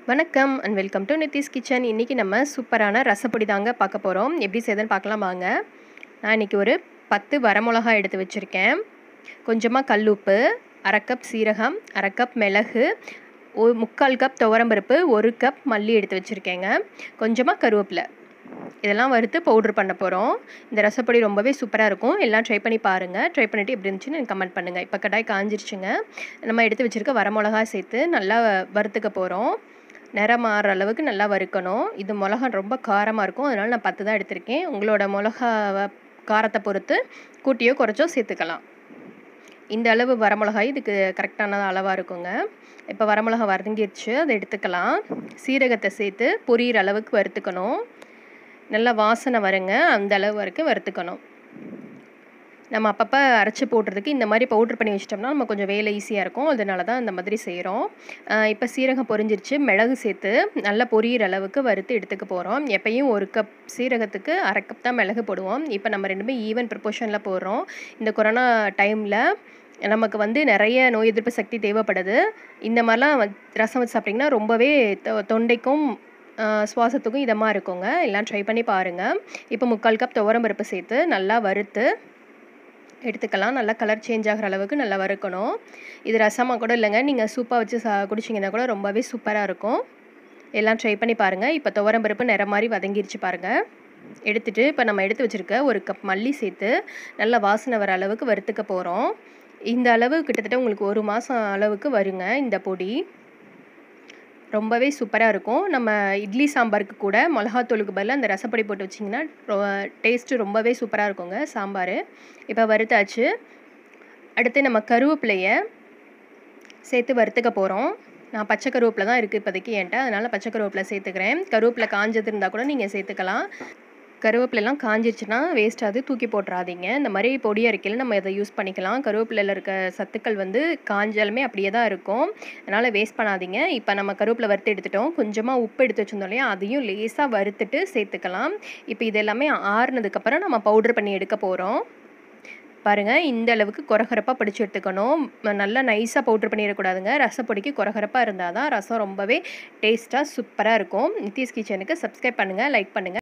வணக்கம் and welcome to Nithi's kitchen இன்றைக்கி நம்ம சூப்பரான ரசப்பொடி தாங்க பார்க்க போகிறோம் எப்படி செய்யுதுன்னு பார்க்கலாம் வாங்க நான் இன்றைக்கி ஒரு பத்து வரமிளகா எடுத்து வச்சுருக்கேன் கொஞ்சமாக கல்லுப்பு அரை கப் சீரகம் அரை கப் மிளகு ஒரு முக்கால் கப் துவரம்பருப்பு ஒரு கப் மல்லி எடுத்து வச்சுருக்கேங்க கொஞ்சமாக கருவேப்பிலை இதெல்லாம் வறுத்து பவுட்ரு பண்ண போகிறோம் இந்த ரசப்பொடி ரொம்பவே சூப்பராக இருக்கும் எல்லாம் ட்ரை பண்ணி பாருங்கள் ட்ரை பண்ணிவிட்டு எப்படி இருந்துச்சுன்னு எனக்கு கமெண்ட் பண்ணுங்கள் இப்போ கடாய் காஞ்சிருச்சுங்க நம்ம எடுத்து வச்சுருக்க வரமிளகா சேர்த்து நல்லா வறுத்துக்க போகிறோம் நிறம் மாறுற அளவுக்கு நல்லா வறுக்கணும் இது மிளகா ரொம்ப காரமாக இருக்கும் அதனால் நான் பத்து தான் எடுத்திருக்கேன் உங்களோட மிளகாவை காரத்தை பொறுத்து கூட்டியோ குறைச்சோ சேர்த்துக்கலாம் இந்த அளவு வரமிளகாய் இதுக்கு கரெக்டான அளவாக இருக்குங்க இப்போ வரமிளகா வதங்கிடுச்சு அதை எடுத்துக்கலாம் சீரகத்தை சேர்த்து பொரியிற அளவுக்கு வறுத்துக்கணும் நல்லா வாசனை வருங்க அந்த அளவு வரைக்கும் வறுத்துக்கணும் நம்ம அப்பப்போ அரைச்சி போடுறதுக்கு இந்த மாதிரி பவுட்ரு பண்ணி வச்சிட்டோம்னா நம்ம கொஞ்சம் வேலை ஈஸியாக இருக்கும் அதனால தான் இந்த மாதிரி செய்கிறோம் இப்போ சீரகம் பொரிஞ்சிருச்சு மிளகு சேர்த்து நல்லா பொரியிற அளவுக்கு வறுத்து எடுத்துக்க போகிறோம் எப்பயும் ஒரு கப் சீரகத்துக்கு அரை கப் தான் மிளகு போடுவோம் இப்போ நம்ம ரெண்டுமே ஈவன் ப்ரிப்போர்ஷனில் போடுறோம் இந்த கொரோனா டைமில் நமக்கு வந்து நிறைய நோய் எதிர்ப்பு சக்தி தேவைப்படுது இந்த மாதிரிலாம் ரசம் வச்சு சாப்பிட்டிங்கன்னா ரொம்பவே தொண்டைக்கும் சுவாசத்துக்கும் இதமாக இருக்குங்க எல்லாம் ட்ரை பண்ணி பாருங்கள் இப்போ முக்கால் கப் துவரம்பருப்பு சேர்த்து நல்லா வறுத்து எடுத்துக்கலாம் நல்லா கலர் சேஞ்ச் ஆகிற அளவுக்கு நல்லா வறுக்கணும் இது ரசமாக கூட இல்லைங்க நீங்கள் சூப்பாக வச்சு சா குடிச்சிங்கன்னா கூட ரொம்பவே சூப்பராக இருக்கும் எல்லாம் ட்ரை பண்ணி பாருங்கள் இப்போ துவரம்பருப்பு நிற மாதிரி வதங்கிருச்சு பாருங்கள் எடுத்துகிட்டு இப்போ நம்ம எடுத்து வச்சுருக்க ஒரு கப் மல்லி சேர்த்து நல்லா வாசனை வர அளவுக்கு வறுத்துக்க போகிறோம் இந்த அளவு கிட்டத்தட்ட உங்களுக்கு ஒரு மாதம் அளவுக்கு வருங்க இந்த பொடி ரொம்பவே சூப்பராக இருக்கும் நம்ம இட்லி சாம்பாருக்கு கூட மிளகாத்தூளுக்கு பதிலாக அந்த ரசப்பொடி போட்டு வச்சிங்கன்னா டேஸ்ட்டு ரொம்பவே சூப்பராக இருக்குங்க சாம்பார் இப்போ வறுத்தாச்சு அடுத்து நம்ம கருவேப்பிலையை சேர்த்து வறுத்துக்க போகிறோம் நான் பச்சை கருவேப்பிலை தான் இருக்குது இப்போதைக்கு என்கிட்ட அதனால் பச்சை கருவேப்பிலை சேர்த்துக்கிறேன் கருவேப்பிலை காஞ்சது இருந்தால் கூட நீங்கள் சேர்த்துக்கலாம் கருவேப்பிலெல்லாம் காஞ்சிருச்சுன்னா வேஸ்ட் ஆகுது தூக்கி போட்டுறாதீங்க இந்த மாதிரி பொடி அரைக்கையில் நம்ம இதை யூஸ் பண்ணிக்கலாம் கருவேப்பிலையில் இருக்க சத்துக்கள் வந்து காஞ்சாலுமே அப்படியே தான் இருக்கும் அதனால் வேஸ்ட் பண்ணாதீங்க இப்போ நம்ம கருவேப்பிலை வறுத்து எடுத்துட்டோம் கொஞ்சமாக உப்பு எடுத்து வச்சுருந்தோம் இல்லையா அதையும் லேசாக வறுத்துட்டு சேர்த்துக்கலாம் இப்போ இது எல்லாமே ஆறுனதுக்கப்புறம் நம்ம பவுட்ரு பண்ணி எடுக்க போகிறோம் பாருங்கள் இந்த அளவுக்கு குறகரப்பாக படித்து எடுத்துக்கணும் நல்லா நைஸாக பவுட்ரு பண்ணிடக்கூடாதுங்க ரசப்பொடிக்கு குறகரப்பாக இருந்தால் தான் ரசம் ரொம்பவே டேஸ்ட்டாக சூப்பராக இருக்கும் நித்திஷ் கிச்சனுக்கு சப்ஸ்கிரைப் பண்ணுங்கள் லைக் பண்ணுங்கள்